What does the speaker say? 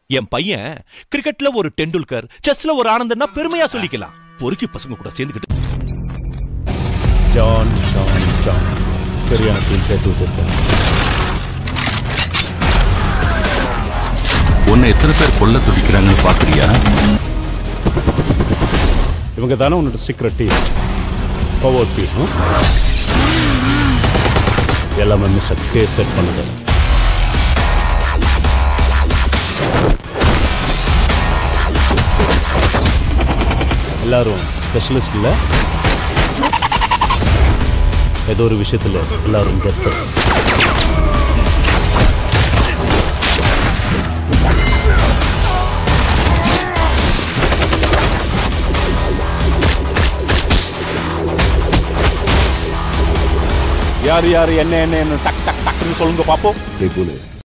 என் பையன் கிரிக்கெட்ல ஒரு டெண்டுல்கர் செஸ்ல ஒரு ஆனந்தன்னா பெருமையா சொல்லிக்கலாம் பொறுக்கி பசங்க கூட சேர்ந்துக்கிட்டு ஜான் ஜான் ஜான் சரியான டீம் சேர்த்து வச்சிருக்கேன் உன்னை எத்தனை பேர் கொல்ல துடிக்கிறாங்கன்னு பாக்குறியா இவங்க தானே உன்னோட சீக்ரெட் டீம் பவர் டீம் எல்லாமே மிஸ் கேஸ் செட் பண்ணுது எல்லாரும் ஸ்பெஷலிஸ்ட் இல்லை ஏதோ ஒரு விஷயத்துல எல்லாரும் கெத்து யார் யார் என்ன என்ன என்ன டக் டக் டக்குன்னு சொல்லுங்க பாப்போம் டேய் போலு